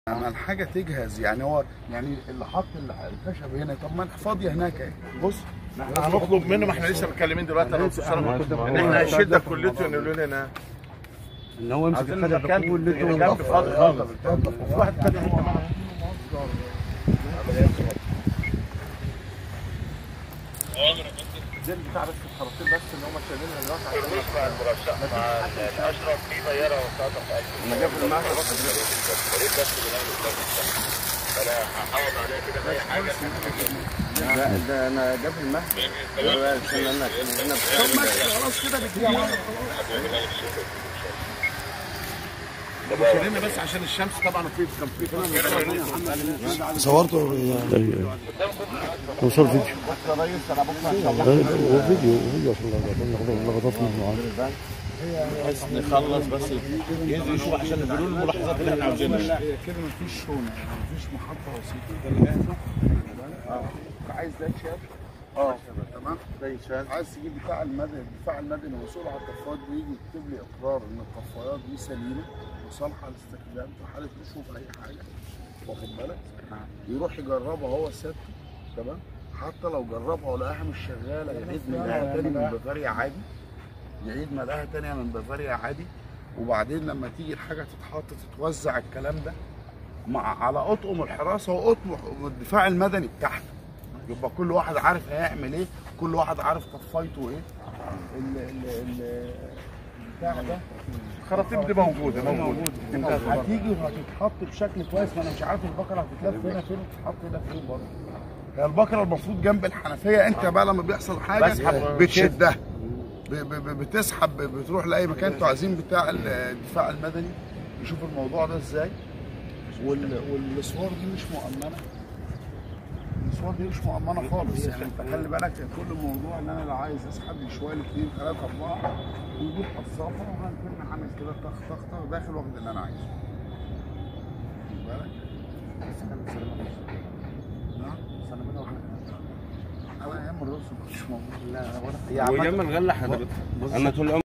يعني الحاجه تجهز يعني هو يعني اللي حط الخشب هنا طب ما انت فاضيه هناك اهي بص احنا هنطلب منه ما احنا لسه متكلمين دلوقتي انا وأستاذ سلمى ان احنا هنشد كلته يقولوا لنا ان هو يمسك عايزين الخشب مكان كله جنب فاضي خالص وفي واحد تاني هنا دي بتاع بس الخراطيم بس اللي هم شايلينها دلوقتي عشان يدفع المرشح مع الاشرف في طياره وساطه في انا جاب المعهد انا هحافظ عليها كده باي حاجه لا ده انا جاب المهد عشان انا انا طب ماشي خلاص كده بتجيب شايلينها بس عشان الشمس طبعا في كان في كلام صورته وصل فيديو بس يا ريس انا بكره ان شاء الله هو فيديو فيديو عشان لقطات منه بحيث نخلص بس ينزل يشوف عشان يقولوا له الملاحظات اللي احنا عاوزينها لا هي كده مفيش شونه مفيش محطه وسيطه اه عايز ده شاب اه تمام زي شاذ عايز تجيب بتاع المدني الدفاع المدني مسؤول على الطفايات بيجي يكتب لي اقرار ان الطفايات دي سليمه وصالحه للاستخدام في حاله نشوف اي حاجه واخد بالك يروح يجربها هو سيادته تمام حتى لو جربها ولقاها مش شغاله يعيد ملاها تاني من بافاريا عادي يعيد ملاها تانية من بافاريا عادي وبعدين لما تيجي الحاجه تتحط تتوزع الكلام ده مع على اطقم الحراسه واطقم الدفاع المدني بتاعته يبقى كل واحد عارف هيعمل ايه كل واحد عارف طفايته ايه ال ال ال البتاع ده الخراطيم دي موجوده موجوده هتيجي وهتتحط بشكل كويس ما انا مش عارف البقره هتتلف هنا فين وتتحط هنا فين برضه هي البقره المفروض جنب الحنفيه انت بقى لما بيحصل حاجه بسحب. بتشدها ب- ب- ب- بتسحب ب- بتروح لاي مكان انتوا عايزين بتاع ال- الدفاع المدني يشوف الموضوع ده ازاي وال- والصور دي مش مؤمنه الصور دي مش مؤمنه خالص يعني انت خلي بالك كل موضوع ان انا لو عايز اسحب لي شويه اثنين ثلاثه اربعه ونجيب قصافه وهنكون عامل كده طخ طخ طخ داخل واخد اللي انا عايزه خد بالك نعم انا ايام الرز ما كنتش موجود لا ولا وياما نغلى حضرتك انا طول عمري